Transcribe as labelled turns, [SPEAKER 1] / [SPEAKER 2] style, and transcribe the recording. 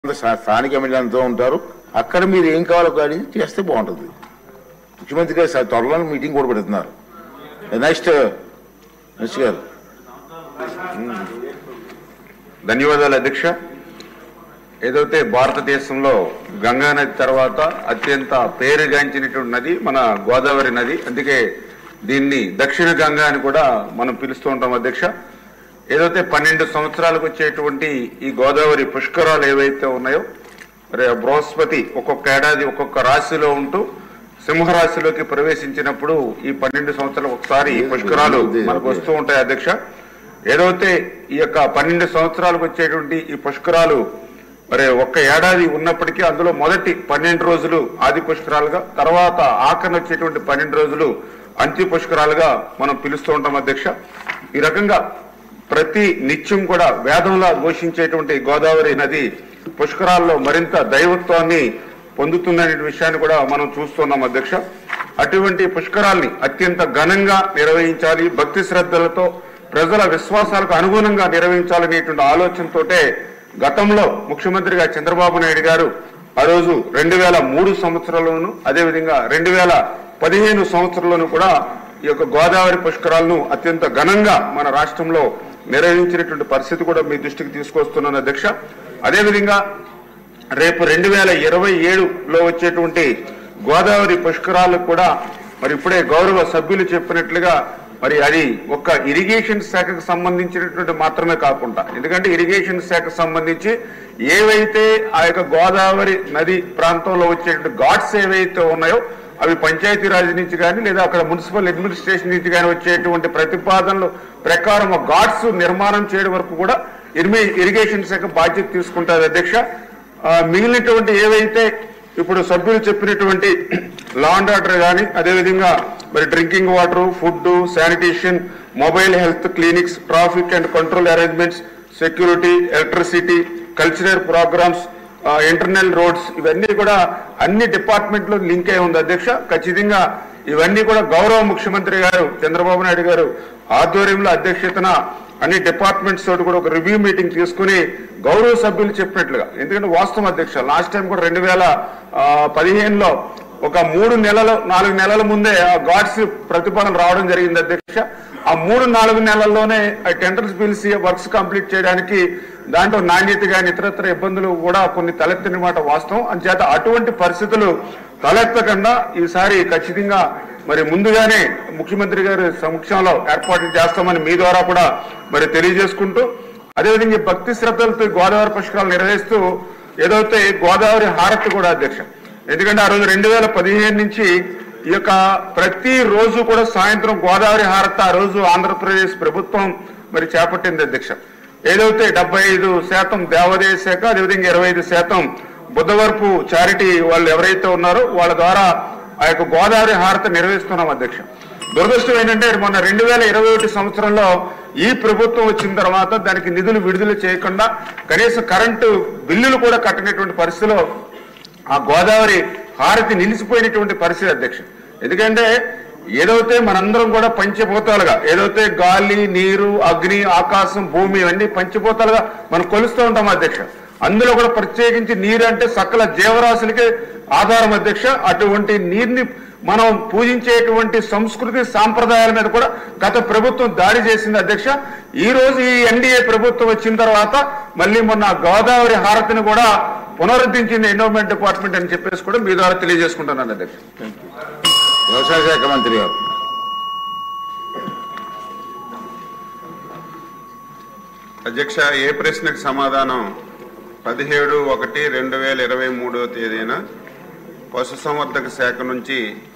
[SPEAKER 1] స్థా- స్థానిక ఎమ్మెల్యేలతో ఉంటారు అక్కడ మీరు ఏం కావాలో కానీ చేస్తే బాగుంటుంది ముఖ్యమంత్రి గారు స- త్వరలో మీటింగ్ కూడా పెడుతున్నారు నెక్స్ట్ నెక్స్ట్ గారు
[SPEAKER 2] ధన్యవాదాలు అధ్యక్ష ఏదైతే భారతదేశంలో గంగా నది తర్వాత అత్యంత పేరుగాంచినటువంటి నది మన గోదావరి నది అందుకే దీన్ని దక్షిణ గంగా అని కూడా మనం పిలుస్తూ ఉంటాం అధ్యక్ష ఏదైతే పన్నెండు సంవత్సరాలకు వచ్చేటువంటి ఈ గోదావరి పుష్కరాలు ఏవైతే ఉన్నాయో మరి ఆ బృహస్పతి ఒక్కొక్క ఏడాది ఒక్కొక్క రాశిలో ఉంటూ సింహరాశిలోకి ప్రవేశించినప్పుడు ఈ పన్నెండు సంవత్సరాలు ఒకసారి ఈ పుష్కరాలు మనకు వస్తూ ఉంటాయి అధ్యక్ష ఏదైతే ఈ యొక్క పన్నెండు సంవత్సరాలకు వచ్చేటువంటి ఈ పుష్కరాలు మరి ఒక్క ఏడాది ఉన్నప్పటికీ అందులో మొదటి పన్నెండు రోజులు ఆది పుష్కరాలుగా తర్వాత ఆఖరణ వచ్చేటువంటి పన్నెండు రోజులు అంత్య పుష్కరాలుగా మనం పిలుస్తూ ఉంటాం అధ్యక్ష ఈ రకంగా ప్రతి నిత్యం కూడా వేదంలా ఘోషించేటువంటి గోదావరి నది పుష్కరాల్లో మరింత దైవత్వాన్ని పొందుతుందనే విషయాన్ని కూడా మనం చూస్తున్నాం అధ్యక్ష అటువంటి పుష్కరాల్ని అత్యంత ఘనంగా నిర్వహించాలి భక్తి శ్రద్ధలతో ప్రజల విశ్వాసాలకు అనుగుణంగా నిర్వహించాలనేటువంటి ఆలోచనతోటే గతంలో ముఖ్యమంత్రిగా చంద్రబాబు నాయుడు గారు ఆ రోజు రెండు వేల మూడు సంవత్సరంలోను అదేవిధంగా రెండు వేల పదిహేను సంవత్సరంలోను కూడా ఈ యొక్క గోదావరి పుష్కరాలను అత్యంత ఘనంగా మన రాష్ట్రంలో నిర్వహించినటువంటి పరిస్థితి కూడా మీ దృష్టికి తీసుకొస్తున్నాను అధ్యక్ష అదేవిధంగా రేపు రెండు వేల ఇరవై ఏడులో వచ్చేటువంటి గోదావరి పుష్కరాలకు కూడా మరి ఇప్పుడే గౌరవ సభ్యులు చెప్పినట్లుగా మరి అది ఒక్క ఇరిగేషన్ శాఖకు సంబంధించినటువంటి మాత్రమే కాకుండా ఎందుకంటే ఇరిగేషన్ శాఖకు సంబంధించి ఏవైతే ఆ యొక్క గోదావరి నది ప్రాంతంలో వచ్చేటువంటి ఘాట్స్ ఏవైతే ఉన్నాయో అవి పంచాయతీరాజ్ నుంచి కానీ లేదా అక్కడ మున్సిపల్ అడ్మినిస్ట్రేషన్ నుంచి కానీ వచ్చేటువంటి ప్రతిపాదనలు ప్రకారం ఘాట్స్ నిర్మాణం చేయడం వరకు కూడా ఇరిమి ఇరిగేషన్ శాఖ బాధ్యత తీసుకుంటారు అధ్యక్ష ఆ, మిగిలినటువంటి ఏవైతే ఇప్పుడు సభ్యులు చెప్పినటువంటి లా అండ్ ఆర్డర్ కానీ అదేవిధంగా మరి drinking water food sanitation mobile health clinics traffic and control arrangements security electricity cultural programs internal roads ఇవన్నీ కూడా అన్ని డిపార్ట్మెంట్లు లింక్ అయి ఉంది అధ్యక్ష ఖచ్చితంగా ఇవన్నీ కూడా గౌరవ ముఖ్యమంత్రి గారు చంద్రబాబు నాయుడు గారు ఆధ్వర్యంలో అధ్యక్షతన అన్ని డిపార్ట్మెంట్స్ తోటి కూడా ఒక రివ్యూ మీటింగ్ తీసుకుని గౌరవ సభ్యులు చెప్పినట్లుగా ఎందుకంటే వాస్తవం అధ్యక్ష లాస్ట్ టైం కూడా రెండు వేల పదిహేనులో ఒక మూడు నెలలు నాలుగు నెలల ముందే ఆ గాడ్స్ ప్రతిపాదన రావడం జరిగింది అధ్యక్ష ఆ మూడు నాలుగు నెలల్లోనే ఆ టెండర్స్ పిలిచి వర్క్స్ కంప్లీట్ చేయడానికి దాంట్లో నాణ్యత కానీ ఇతరత్ర ఇబ్బందులు కూడా కొన్ని తలెత్తిన మాట వాస్తవం అంచేత అటువంటి పరిస్థితులు తలెత్తకుండా ఈసారి ఖచ్చితంగా మరి ముందుగానే ముఖ్యమంత్రి గారి సమక్షంలో ఏర్పాట్లు చేస్తామని మీ ద్వారా కూడా మరి తెలియజేసుకుంటూ అదేవిధంగా ఈ భక్తి శ్రద్ధలతో ఈ గోదావరి పుష్కరాలు నిర్వహిస్తూ ఏదైతే గోదావరి హారతి కూడా అధ్యక్ష ఎందుకంటే ఆ రోజు రెండు వేల పదిహేను నుంచి ఈ యొక్క ప్రతి రోజు కూడా సాయంత్రం గోదావరి హారతి ఆ రోజు ఆంధ్రప్రదేశ్ ప్రభుత్వం మరి చేపట్టింది అధ్యక్ష ఏదైతే డెబ్బై ఐదు శాతం దేవాదాయ శాఖ అదేవిధంగా ఇరవై ఐదు శాతం బుద్ధవరపు చారిటీ వాళ్ళు ఎవరైతే ఉన్నారో వాళ్ళ ద్వారా ఆ యొక్క గోదావరి హారతి నిర్వహిస్తున్నాం అధ్యక్ష దురదృష్టం ఏంటంటే మొన్న రెండు వేల ఇరవై ఒకటి సంవత్సరంలో ఈ ప్రభుత్వం వచ్చిన తర్వాత దానికి నిధులు విడుదల చేయకుండా కనీసం కరెంటు బిల్లులు కూడా కట్టనటువంటి పరిస్థితిలో ఆ గోదావరి హారతి నిలిచిపోయినటువంటి పరిస్థితి అధ్యక్ష ఎందుకంటే ఏదైతే మనందరం కూడా పంచభూతాలుగా ఏదైతే గాలి నీరు అగ్ని ఆకాశం భూమి ఇవన్నీ పంచభూతాలుగా మనం కొలుస్తూ ఉంటాం అధ్యక్ష అందులో కూడా ప్రత్యేకించి నీరు అంటే సకల జీవరాశులకి ఆధారం అధ్యక్ష అటువంటి నీరుని మనం పూజించేటువంటి సంస్కృతి సాంప్రదాయాల మీద కూడా గత ప్రభుత్వం దాడి చేసింది అధ్యక్ష ఈ రోజు ఈ ఎన్డీఏ ప్రభుత్వం వచ్చిన తర్వాత మళ్ళీ మొన్న గోదావరి హారతిని కూడా పునరుద్ధరించింది ఎన్విరాన్మెంట్ డిపార్ట్మెంట్ అని చెప్పేసి కూడా మీ ద్వారా తెలియజేసుకుంటున్నాను అధ్యక్ష
[SPEAKER 1] వ్యవసాయ శాఖ మంత్రి గారు
[SPEAKER 3] అధ్యక్ష ఏ ప్రశ్నకు సమాధానం పదిహేడు ఒకటి రెండు వేల ఇరవై మూడో తేదీన పశుసంవర్ధక శాఖ నుంచి